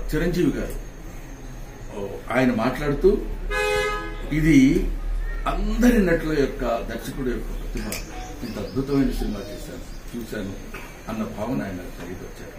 చిరంజీవి గారు ఓ, ఆయన మాట్లాడుతూ ఇది అందరి నటుల యొక్క దర్శకుడు యొక్క ప్రతిభ ఇంత అద్భుతమైన సినిమా చేశాను చూశాను అన్న భావన ఆయన కలిగి వచ్చారు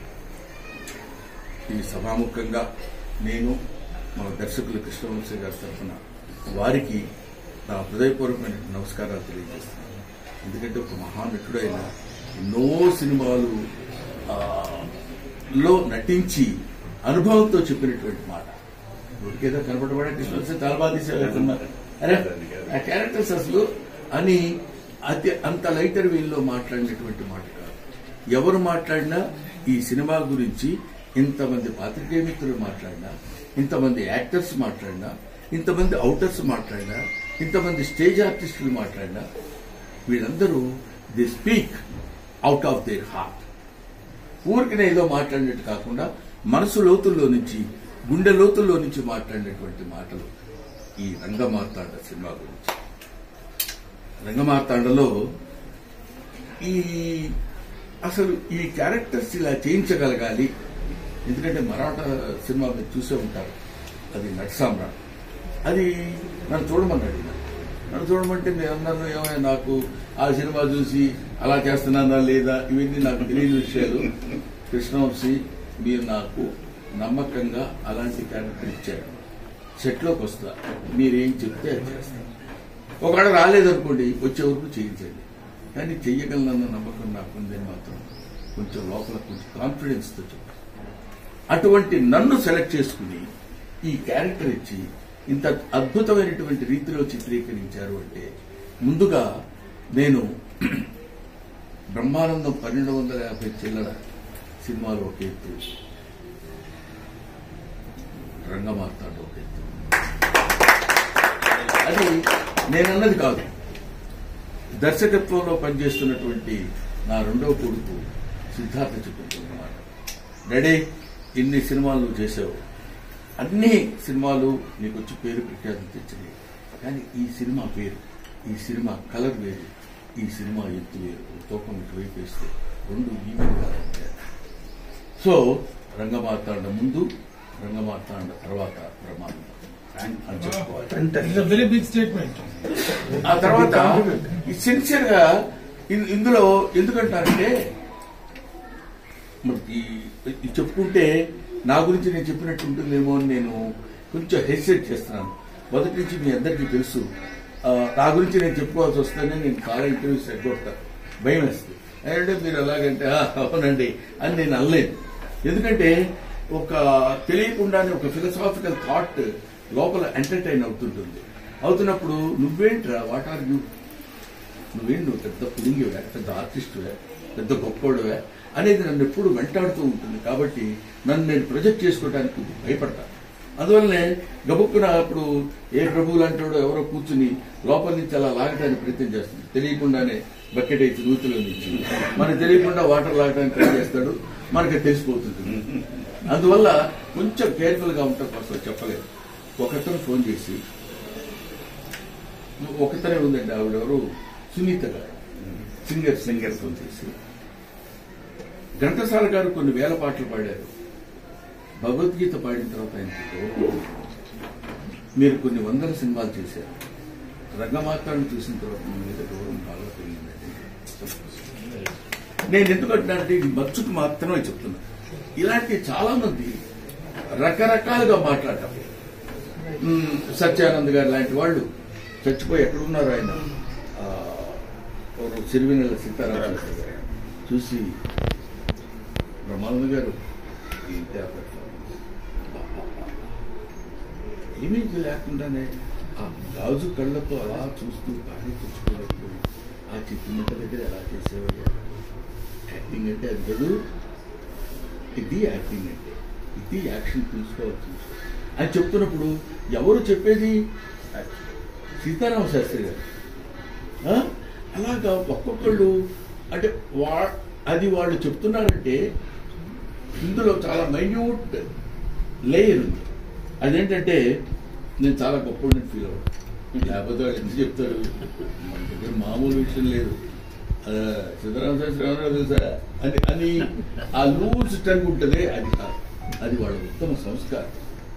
ఈ సభాముఖంగా నేను మన దర్శకులు కృష్ణవంశీ గారి తరఫున వారికి నా హృదయపూర్వకమైన నమస్కారాలు తెలియజేస్తున్నాను ఎందుకంటే ఒక మహానటుడైన ఎన్నో సినిమాలు ఆ, లో నటించి అనుభవంతో చెప్పినటువంటి మాట ఉడికేదో కనపడబడే కృష్ణవంశీ చాలా బాగా తీసేవారు అరే ఆ క్యారెక్టర్స్ అసలు అని అతి అంత లైటర్ వీల్లో మాట్లాడినటువంటి మాట కాదు ఎవరు మాట్లాడినా ఈ సినిమా గురించి ఇంతమంది పాత్రికేయ మిత్రులు మాట్లాడినా ఇంతమంది యాక్టర్స్ మాట్లాడినా ఇంతమంది అవుటర్స్ మాట్లాడినా ఇంతమంది స్టేజ్ ఆర్టిస్టులు మాట్లాడినా వీళ్ళందరూ they speak out of their heart ఊరికనే ఏదో మాట్లాడినట్టు కాకుండా మనసు లోతుల్లో నుంచి గుండె లోతుల్లో నుంచి మాట్లాడినటువంటి మాటలు ఈ రంగమార్తాండ సినిమా గురించి రంగమార్తాండలో ఈ అసలు ఈ క్యారెక్టర్స్ ఇలా చేయించగలగాలి ఎందుకంటే మరాఠా సినిమా మీరు చూసే ఉంటారు అది నటసామ్రాట్ అది నన్ను చూడమన్నాడు ఈయన. నన్ను చూడమంటే మీరు అన్నారు ఏమైనా నాకు ఆ సినిమా చూసి అలా చేస్తున్నానా లేదా ఇవన్నీ నాకు తెలియని విషయాలు కృష్ణవంశీ మీరు నాకు నమ్మకంగా అలాంటి క్యారెక్టర్ ఇచ్చారు సెట్లోకి వస్తా మీరేం చెప్తే అది చేస్తాను ఒకవేళ రాలేదనుకోండి వచ్చే వరకు చేయించండి కానీ చెయ్యగలనన్న నమ్మకం నాకు ఉందని మాత్రం కొంచెం లోపల కొంచెం కాన్ఫిడెన్స్తో చెప్పాను అటువంటి నన్ను సెలెక్ట్ చేసుకుని ఈ క్యారెక్టర్ ఇచ్చి ఇంత అద్భుతమైనటువంటి రీతిలో చిత్రీకరించారు అంటే ముందుగా నేను బ్రహ్మానందం పన్నెండు వందల యాభై చిల్లర సినిమాలో ఒక ఎత్తు రంగమార్తాడు ఒక ఎత్తు అది నేనన్నది కాదు దర్శకత్వంలో పనిచేస్తున్నటువంటి నా రెండవ కొడుకు సిద్ధార్థ చెప్తున్నమాట డాడీ ఇన్ని సినిమాలు నువ్వు చేసావు అన్ని సినిమాలు నీకు వచ్చి పేరు ప్రఖ్యాతి తెచ్చినాయి కానీ ఈ సినిమా పేరు ఈ సినిమా కలర్ వేరు ఈ సినిమా ఎత్తు వేరు ఒక తూకం ఇటువైపు వేస్తే రెండు ఈవెంట్గా ఉంటాయి సో రంగమార్తాండ ముందు రంగమార్తాండ తర్వాత బ్రహ్మాండం అని చెప్పుకోవాలి It's a very big statement. ఆ తర్వాత ఈ సిన్సియర్ గా ఇన్- ఇందులో ఎందుకంటారంటే మరి ఈ- ఇది చెప్పుకుంటే నా గురించి నేను చెప్పినట్టు ఉంటుందేమో అని నేను కొంచెం హెసిటేట్ చేస్తున్నాను మొదటి నుంచి మీ అందరికీ తెలుసు ఆ, నా గురించి నేను చెప్పుకోవాల్సి వస్తేనే నేను చాలా ఇంటర్వ్యూస్ ఎగ్గొడతా భయం వేస్తుంది అంటే మీరు ఎలాగంటే "ఆ, అవునండి అని నేను అనలేను ఎందుకంటే ఒక తెలియకుండానే ఒక ఫిలసాఫికల్ థాట్ లోపల ఎంటర్టైన్ అవుతుంటుంది అవుతున్నప్పుడు నువ్వేంట్రా వాట్ ఆర్ యూ నువ్వేం నువ్వు పెద్ద పులింగివే పెద్ద ఆర్టిస్టువే పెద్ద గొప్పోడువే అనేది నన్ను ఎప్పుడు వెంటాడుతూ ఉంటుంది కాబట్టి నన్ను నేను ప్రొజెక్ట్ చేసుకోవడానికి భయపడతాను అందువల్లనే గబుక్కున అప్పుడు ఏ ప్రభువు లాంటివాడో ఎవరో కూర్చుని లోపల నుంచి అలా లాగడానికి ప్రయత్నం చేస్తుంది తెలియకుండానే బకెట్ అయితే నూతిలో నుంచి మనకు తెలియకుండా వాటర్ లాగడానికి ట్రై చేస్తాడు మనకి తెలిసిపోతుంది అందువల్ల కొంచెం కేర్ఫుల్ గా ఉంటాం కోసం చెప్పలేదు ఒకతను ఫోన్ చేసి ఒకతనే ఉందండి ఆవిడెవరు సునీత గారు సింగర్ సింగర్ ఫోన్ చేసి ఘంటసాల గారు కొన్ని వేల పాటలు పాడారు భగవద్గీత పాడిన తర్వాత ఆయనకి గౌరవం. మీరు కొన్ని వందల సినిమాలు చేశారు రంగమాతాన్ని చూసిన తర్వాత మీ మీద గౌరవం బాగా పెరిగిందండి నేను ఎందుకు అంటున్నానంటే ఇది మచ్చుకు మాత్రమే చెప్తున్నా ఇలాంటి చాలా మంది రకరకాలుగా మాట్లాడటం మ్మ్, సత్యానంద్ గారు లాంటి వాళ్ళు చచ్చిపోయి ఎక్కడున్నారు ఆయన ఆ, ఎవరు సిరివెన్నెల సీతారామ గారు చూసి బ్రహ్మానంద గారు ఏంటి ఆ performance? ఏమీ లేకుండానే ఆ గాజు కళ్ళతో అలా చూస్తూ కానీ తెచ్చుకున్నప్పుడు ఆ చిత్రమంట దగ్గర ఎలా చేసేవాడు యాక్టింగ్ అంటే అది కాదు ఇది యాక్టింగ్ అంటే ఇది యాక్షన్ తీసుకోవచ్చు అని చెప్తున్నప్పుడు ఎవరు చెప్పేది సీతారామ శాస్త్రి గారు ఆ? అలాగా ఒక్కొక్కళ్ళు అంటే వా అది వాళ్ళు చెప్తున్నారంటే ఇందులో చాలా మైన్యూట్ లేయర్ ఉంది అదేంటంటే నేను చాలా గొప్ప ఫీల్ అవ్వడం లేకపోతే వాళ్ళు ఎంత చెప్తారు మన దగ్గర మామూలు విషయం లేదు ఆ, సిద్ధరామ శాస్త్రి ఏమన్నా తెలుసా అని అని ఆ లూజ్ టంగ్ ఉంటుంది అది కాదు అది వాళ్ళ ఉత్తమ సంస్కారం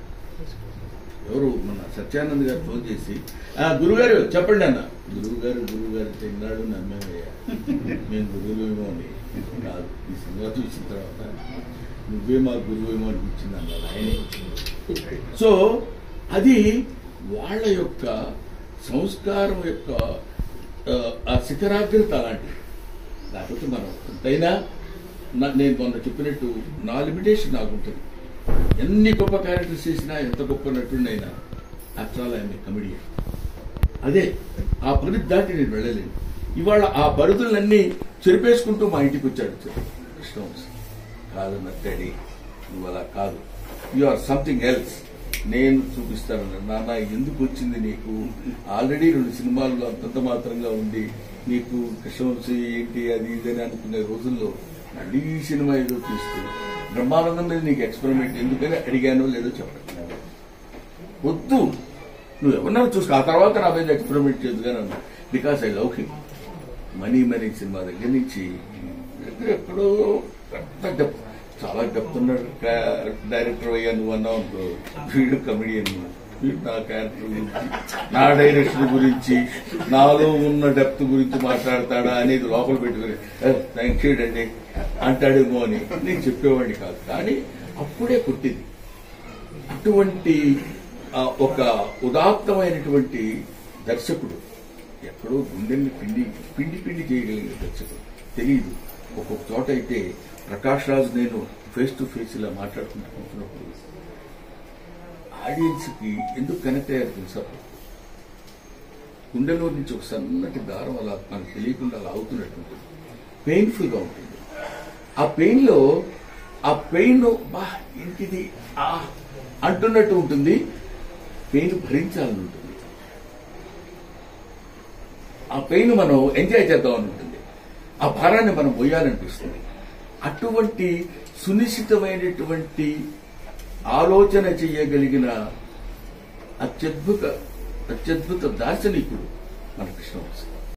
ఎవరు మన సత్యానంద్ గారు ఫోన్ చేసి ఆ గురుగారు చెప్పండి అన్న గురువు గారు గురువు గారు తిన్నాడు నమ్మేమయ్యా మేము గురువులేమో అని కాదు ఈ సినిమా చూసిన తర్వాత నువ్వే మా గురువేమో అనిపించింది అన్నారు ఆయనే సో అది వాళ్ళ యొక్క సంస్కారం యొక్క ఆ, ఆ శిఖరాగ్రత అలాంటిది లేకపోతే మనం ఎంతైనా నా- నేను మొన్న చెప్పినట్టు నా లిమిటేషన్ నాకు ఉంటుంది ఎన్ని గొప్ప క్యారెక్టర్స్ చేసినా ఎంత గొప్ప నటుడినైనా ఆఫ్టర్ ఆల్ ఐఎమ్ కమెడియన్ అదే ఆ పరిధి దాటి నేను వెళ్ళలేను ఇవాళ ఆ పరిధులన్నీ చెరిపేసుకుంటూ మా ఇంటికి వచ్చాడు కృష్ణవంశీ కాదు నట్టడి నువ్వు అలా కాదు యు ఆర్ సంథింగ్ ఎల్స్ నేను చూపిస్తాను నాన్న ఎందుకు వచ్చింది నీకు ఆల్రెడీ రెండు సినిమాల్లో అంతంత మాత్రంగా ఉంది నీకు కృష్ణవంశీ ఏంటి అది ఇది అని అనుకునే రోజుల్లో మళ్ళీ ఈ సినిమా ఏదో తీస్తూ బ్రహ్మానందం మీద నీకు ఎక్స్పెరిమెంట్ ఎందుకని అడిగానో లేదో చెప్పండి వద్దు నువ్వు ఎవరన్నా చూసుకో ఆ తర్వాత నా మీద ఎక్స్పెరిమెంట్ చేద్దుగానే అన్నా because I love him Money Money సినిమా దగ్గర నుంచి ఎక్కడో పెద్ద డెప్ చాలా డెప్త్ ఉన్నాడు డైరెక్టర్ అయ్యా నువ్వు అన్నావు అనుకో వీడు కమెడియన్ వీడు నా క్యారెక్టర్ గురించి నా డైరెక్షన్ గురించి నాలో ఉన్న డెప్త్ గురించి మాట్లాడతాడా అనేది లోపల పెట్టుకుని థ్యాంక్ యూ అండి అంటాడేమో అని నేను చెప్పేవాడిని కాదు కానీ అప్పుడే పుట్టింది అటువంటి ఆ, ఒక ఉదాత్తమైనటువంటి దర్శకుడు ఎక్కడో గుండెల్ని పిండి పిండి పిండి చేయగలిగిన దర్శకుడు తెలియదు ఒక్కొక్క చోట అయితే ప్రకాష్ రాజు నేను ఫేస్ టు ఫేస్ ఇలా మాట్లాడుకుంటున్నప్పుడు ఆడియన్స్ కి ఎందుకు కనెక్ట్ అయ్యారు తెలుసా గుండెలో నుంచి ఒక సన్నటి దారం అలా మనకు తెలియకుండా అలా అవుతున్నట్టు ఉంటుంది పెయిన్ఫుల్ గా ఉంటుంది ఆ పెయిన్ లో ఆ పెయిన్ బా ఇంటిది ఆ అంటున్నట్టు ఉంటుంది పెయిన్ భరించాలని ఉంటుంది ఆ పెయిన్ మనం ఎంజాయ్ చేద్దామని ఉంటుంది ఆ భారాన్ని మనం మొయ్యాలనిపిస్తుంది అటువంటి సునిశ్చితమైనటువంటి ఆలోచన చేయగలిగిన అత్యద్భుత అత్యద్భుత దార్శనికుడు మన కృష్ణవంశీ